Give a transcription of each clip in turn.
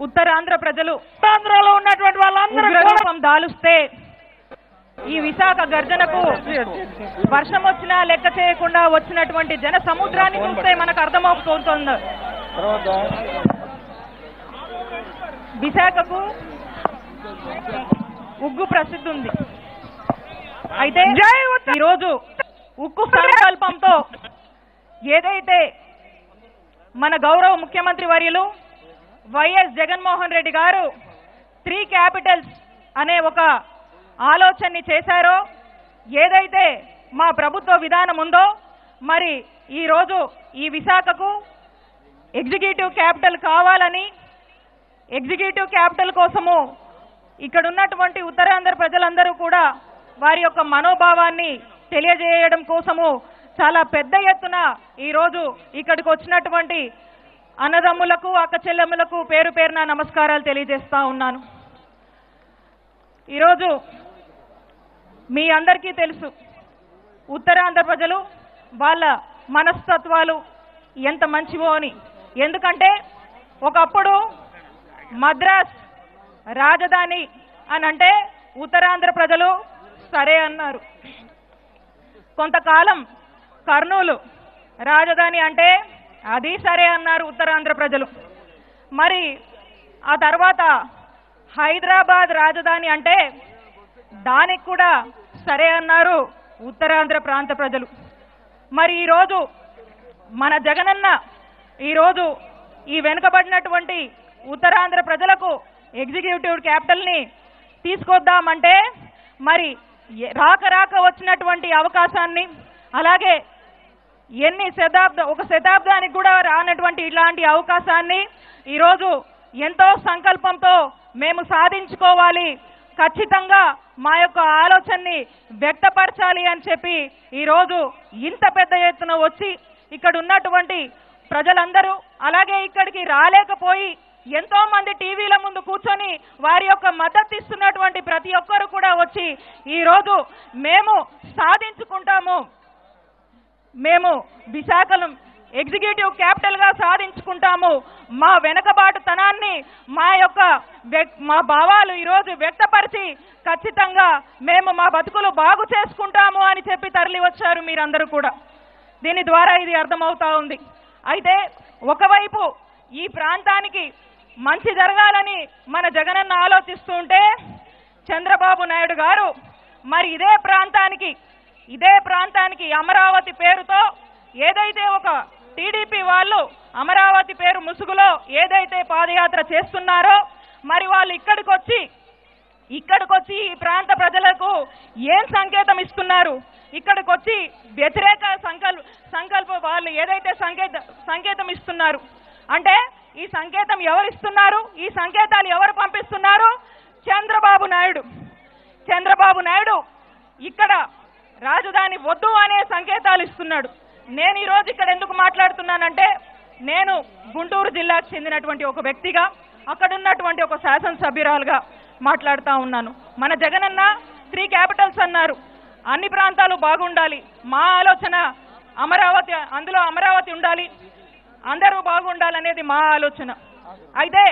ఉత్తరాంధ్ర ప్రజలు ఆంధ్రాలో ఉన్నటువంటి వాళ్ళందరూ కూడా ఉగ్రరూపం దాలుస్తే ఈ విశాఖ గర్జనకు వర్షం వచ్చినా లెక్క చేయకుండా వచ్చినటువంటి జన సముద్రాన్ని చూస్తే మనకు అర్థమవుతుంది విశాఖకు ఉగ్గు ప్రసిద్ధి ఉంది అయితే జై ఉత్తర- ఈరోజు ఉక్కు సంకల్పంతో ఏదైతే మన గౌరవ ముఖ్యమంత్రి వర్యులు వైఎస్ జగన్మోహన్ రెడ్డి గారు త్రీ క్యాపిటల్స్ అనే ఒక ఆలోచనని చేశారో ఏదైతే మా ప్రభుత్వ విధానం ఉందో మరి ఈ రోజు ఈ విశాఖకు ఎగ్జిక్యూటివ్ క్యాపిటల్ కావాలని ఎగ్జిక్యూటివ్ క్యాపిటల్ కోసము ఇక్కడ ఉన్నటువంటి ఉత్తరాంధ్ర ప్రజలందరూ కూడా వారి యొక్క మనోభావాన్ని తెలియజేయడం కోసము చాలా పెద్ద ఎత్తున ఈరోజు ఇక్కడికి వచ్చినటువంటి అన్నదమ్ములకు అక్క చెల్లెమ్మలకు పేరు పేరున నమస్కారాలు తెలియజేస్తా ఉన్నాను ఈరోజు మీ అందరికీ తెలుసు ఉత్తరాంధ్ర ప్రజలు వాళ్ళ మనస్తత్వాలు ఎంత మంచివో అని ఎందుకంటే ఒకప్పుడు మద్రాస్ రాజధాని అని అంటే ఉత్తరాంధ్ర ప్రజలు సరే అన్నారు కొంతకాలం కర్నూలు రాజధాని అంటే అది సరే అన్నారు ఉత్తరాంధ్ర ప్రజలు మరి ఆ తర్వాత హైదరాబాద్ రాజధాని అంటే దానికి కూడా సరే అన్నారు ఉత్తరాంధ్ర ప్రాంత ప్రజలు మరి ఈరోజు మన జగనన్న ఈరోజు ఈ వెనుకబడినటువంటి ఉత్తరాంధ్ర ప్రజలకు ఎగ్జిక్యూటివ్ క్యాపిటల్ని తీసుకొద్దామంటే మరి ఎ- రాక రాక వచ్చినటువంటి అవకాశాన్ని అలాగే ఎన్ని శతాబ్ద ఒక శతాబ్దానికి కూడా రానటువంటి ఇలాంటి అవకాశాన్ని ఈరోజు ఎంతో సంకల్పంతో మేము సాధించుకోవాలి ఖచ్చితంగా మా యొక్క ఆలోచనని వ్యక్తపరచాలి అని చెప్పి ఈరోజు ఇంత పెద్ద ఎత్తున వచ్చి ఇక్కడ ఉన్నటువంటి ప్రజలందరూ అలాగే ఇక్కడికి రాలేకపోయి ఎంతో మంది టీవీల ముందు కూర్చొని వారి యొక్క మద్దతు ఇస్తున్నటువంటి ప్రతి ఒక్కరు కూడా వచ్చి ఈరోజు మేము సాధించుకుంటాము మేము విశాఖను ఎగ్జిక్యూటివ్ క్యాపిటల్ గా సాధించుకుంటాము మా వెనకబాటుతనాన్ని మా యొక్క వ్యక్- మా భావాలు ఈరోజు వ్యక్తపరిచి ఖచ్చితంగా మేము మా బతుకులు బాగు చేసుకుంటాము అని చెప్పి తరలి వచ్చారు మీరందరూ కూడా దీని ద్వారా ఇది అర్థమవుతా ఉంది అయితే ఒకవైపు ఈ ప్రాంతానికి మంచి జరగాలని మన జగనన్న ఆలోచిస్తూ ఉంటే చంద్రబాబు నాయుడు గారు మరి ఇదే ప్రాంతానికి ఇదే ప్రాంతానికి అమరావతి పేరుతో ఏదైతే ఒక టీడీపీ వాళ్ళు అమరావతి పేరు ముసుగులో ఏదైతే పాదయాత్ర చేస్తున్నారో మరి వాళ్ళు ఇక్కడికి వచ్చి ఇక్కడికి వచ్చి ఈ ప్రాంత ప్రజలకు ఏం సంకేతం ఇస్తున్నారు ఇక్కడికి వచ్చి వ్యతిరేక సంకల్ప సంకల్ప వాళ్ళు ఏదైతే సంకేత సంకేతం ఇస్తున్నారు అంటే ఈ సంకేతం ఎవరు ఇస్తున్నారు ఈ సంకేతాలు ఎవరు పంపిస్తున్నారు చంద్రబాబు నాయుడు చంద్రబాబు నాయుడు ఇక్కడ రాజధాని వద్దు అనే సంకేతాలు ఇస్తున్నాడు నేను ఈ రోజు ఇక్కడ ఎందుకు మాట్లాడుతున్నానంటే నేను గుంటూరు జిల్లాకు చెందినటువంటి ఒక వ్యక్తిగా అక్కడ ఉన్నటువంటి ఒక శాసనసభ్యురాలుగా మాట్లాడుతా ఉన్నాను మన జగనన్న త్రీ క్యాపిటల్స్ అన్నారు అన్ని ప్రాంతాలు బాగుండాలి మా ఆలోచన అమరావతి అందులో అమరావతి ఉండాలి అందరూ బాగుండాలనేది మా ఆలోచన అయితే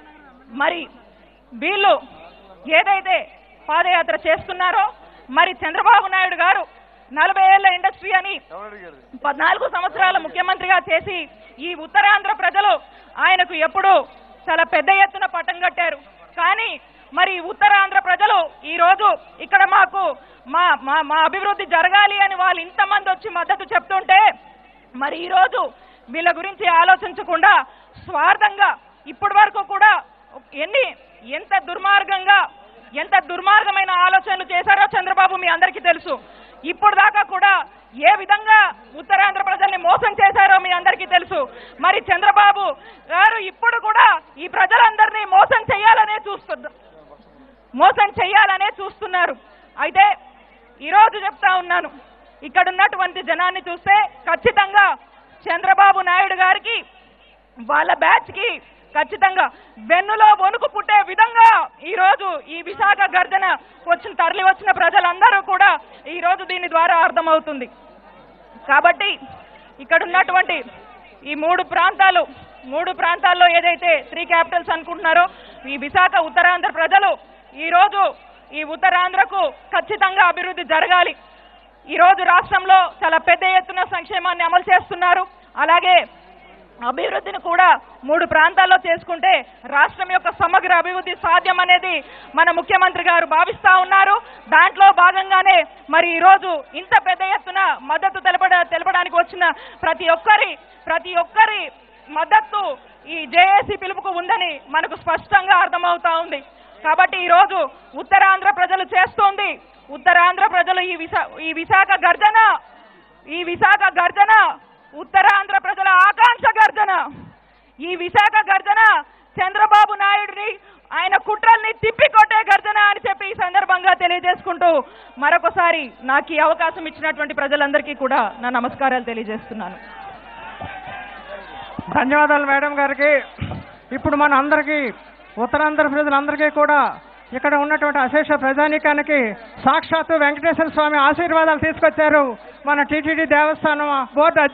మరి వీళ్ళు ఏదైతే పాదయాత్ర చేస్తున్నారో మరి చంద్రబాబు నాయుడు గారు నలభై ఏళ్ల ఇండస్ట్రీ అని పద్నాలుగు సంవత్సరాల ముఖ్యమంత్రిగా చేసి ఈ ఉత్తరాంధ్ర ప్రజలు ఆయనకు ఎప్పుడు చాలా పెద్ద ఎత్తున పట్టం కట్టారు కానీ మరి ఉత్తరాంధ్ర ప్రజలు ఈ రోజు ఇక్కడ మాకు మా మా మా అభివృద్ధి జరగాలి అని వాళ్ళు ఇంతమంది వచ్చి మద్దతు చెప్తుంటే మరి ఈ రోజు వీళ్ళ గురించి ఆలోచించకుండా స్వార్థంగా ఇప్పటి వరకు కూడా ఎన్ని ఎంత దుర్మార్గంగా ఎంత దుర్మార్గమైన ఆలోచనలు చేశారో చంద్రబాబు మీ అందరికీ తెలుసు ఇప్పుడు దాకా కూడా ఏ విధంగా ఉత్తరాంధ్ర ప్రజల్ని మోసం చేశారో మీ అందరికీ తెలుసు మరి చంద్రబాబు గారు ఇప్పుడు కూడా ఈ ప్రజలందరినీ మోసం చేయాలనే చూస్తున్నారు మోసం చేయాలనే చూస్తున్నారు అయితే ఈరోజు చెప్తా ఉన్నాను ఇక్కడ ఉన్నటువంటి జనాన్ని చూస్తే ఖచ్చితంగా చంద్రబాబు నాయుడు గారికి వాళ్ళ బ్యాచ్ కి ఖచ్చితంగా వెన్నులో వణుకు పుట్టే విధంగా ఈ రోజు ఈ విశాఖ గర్జన వచ్చిన తరలి వచ్చిన ప్రజలందరూ కూడా ఈ రోజు దీని ద్వారా అర్థమవుతుంది కాబట్టి ఇక్కడ ఉన్నటువంటి ఈ మూడు ప్రాంతాలు మూడు ప్రాంతాల్లో ఏదైతే త్రీ క్యాపిటల్స్ అనుకుంటున్నారో ఈ విశాఖ ఉత్తరాంధ్ర ప్రజలు ఈ రోజు ఈ ఉత్తరాంధ్రకు ఖచ్చితంగా అభివృద్ధి జరగాలి ఈ రోజు రాష్ట్రంలో చాలా పెద్ద ఎత్తున సంక్షేమాన్ని అమలు చేస్తున్నారు అలాగే అభివృద్ధిని కూడా మూడు ప్రాంతాల్లో చేసుకుంటే రాష్ట్రం యొక్క సమగ్ర అభివృద్ధి సాధ్యం అనేది మన ముఖ్యమంత్రి గారు భావిస్తా ఉన్నారు దాంట్లో భాగంగానే మరి ఈ రోజు ఇంత పెద్ద ఎత్తున మద్దతు తెలపడ తెలపడానికి వచ్చిన ప్రతి ఒక్కరి ప్రతి ఒక్కరి మద్దతు ఈ జేఏసీ పిలుపుకు ఉందని మనకు స్పష్టంగా అర్థమవుతా ఉంది కాబట్టి ఈ రోజు ఉత్తరాంధ్ర ప్రజలు చేస్తోంది ఉత్తరాంధ్ర ప్రజలు ఈ విశా ఈ విశాఖ గర్జన ఈ విశాఖ గర్జన ఉత్తరాంధ్ర ప్రజల ఆకాంక్ష గర్జన ఈ విశాఖ గర్జన చంద్రబాబు నాయుడిని ఆయన కుట్రల్ని తిప్పికొట్టే గర్జన అని చెప్పి ఈ సందర్భంగా తెలియజేసుకుంటూ మరొకసారి నాకు ఈ అవకాశం ఇచ్చినటువంటి ప్రజలందరికీ కూడా నా నమస్కారాలు తెలియజేస్తున్నాను ధన్యవాదాలు మేడం గారికి ఇప్పుడు మన అందరికీ ఉత్తరాంధ్ర ప్రజలందరికీ కూడా ఇక్కడ ఉన్నటువంటి అశేష ప్రజానీకానికి సాక్షాత్తు వెంకటేశ్వర స్వామి ఆశీర్వాదాలు తీసుకొచ్చారు మన టీటీడీ దేవస్థానం బోర్డు